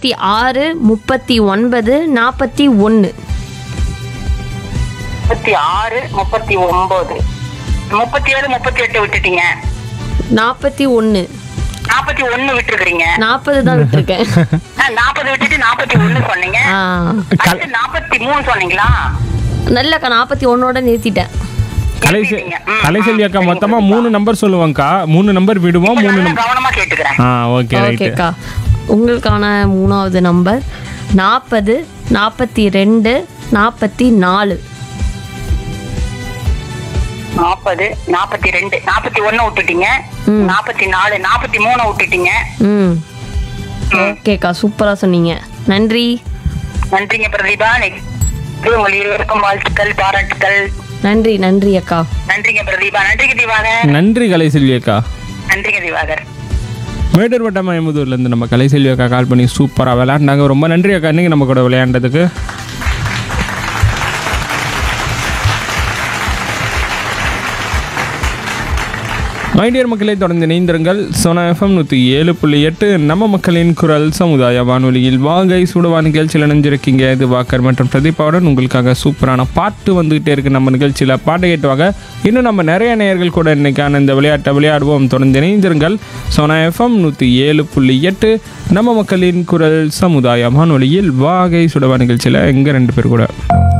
முப்பத்தி ஆறு முப்பத்தி ஒன்பது நாற்பத்தி ஒன்று முப்பத்தி ஆறு முப்பத்தி ஒன்பது முப்பத்தி ஏழு முப்பத்தி எட்டு விட்டுட்டீங்க நாற்பத்தி ஒன்று நாற்பத்தி ஒண்ணு விட்டுருக்கீங்க நாற்பது தான் விட்டுருக்கேன் நாற்பது விட்டுட்டு நாற்பத்தி ஒண்ணு சொன்னீங்க ஆ அடுத்து நாற்பத்தி மூணு சொன்னீங்களா நல்லக்கா நாற்பத்தி ஒன்னோட நிறுத்திட்டேன் கலைசெ நிறுத்திட்டீங்க. ம், கலைசெல்வி ம், அக்கா சரிங்க, மொத்தமா சரிங்க. மூணு நம்பர் சொல்லுவாங்கக்கா மூணு நம்பர் விடுவோம் மூணு நல்லா நம்பர் கவனமா கேட்டுக்கிறேன் ஆ ஓகே ரைட்டு ஓகேக்கா உங்களுக்கான மூணாவது நம்பர் நாற்பது நாற்பத்தி ரெண்டு நாற்பத்தி நாலு நாற்பது நாற்பத்தி ரெண்டு நாற்பத்தி ஒண்ணு விட்டுட்டீங்க ம். நாற்பத்தி நாலு நாற்பத்தி மூணு விட்டுட்டீங்க ம் ஓகேக்கா சூப்பராக சொன்னீங்க நன்றி நன்றிங்க பிரதீபா நெக்ஸ்ட் உங்கள் இருவருக்கும் வாழ்த்துக்கள் பாராட்டுக்கள் நன்றி நன்றி அக்கா நன்றிங்க பிரதீபா நன்றிங்க திவாகர் நன்றி கலைசெல்வி அக்கா நன்றிங்க திவாகர் மேடூர் வட்டம் மயமுதூர்லேருந்து நம்ம கலைசெல்வி அக்கா கால் பண்ணி சூப்பராக விளையாண்டாங்க ரொம்ப நன்றி அக்கா இன்னைக்கு நம்ம கூட விளையாண்டதுக்கு மைடியர் மக்களை தொடர்ந்து இணைந்திருங்கள் சோனா எஃப்எம் நூற்றி ஏழு புள்ளி எட்டு நம்ம மக்களின் குரல் சமுதாய வானொலியில் வாகை சுடுவா நிகழ்ச்சியில் இணைஞ்சிருக்கீங்க இது வாக்கர் மற்றும் பிரதீபாவுடன் உங்களுக்காக சூப்பரான பாட்டு வந்துகிட்டே இருக்கு நம்ம நிகழ்ச்சியில் பாட்டு கேட்டுவாங்க இன்னும் நம்ம நிறைய நேயர்கள் கூட இன்னைக்கான இந்த விளையாட்டை விளையாடுவோம் தொடர்ந்து இணைந்திருங்கள் சோனா எஃப்எம் நூற்றி ஏழு புள்ளி எட்டு நம்ம மக்களின் குரல் சமுதாய வானொலியில் வாகை சுடவா நிகழ்ச்சியில் எங்கள் ரெண்டு பேர் கூட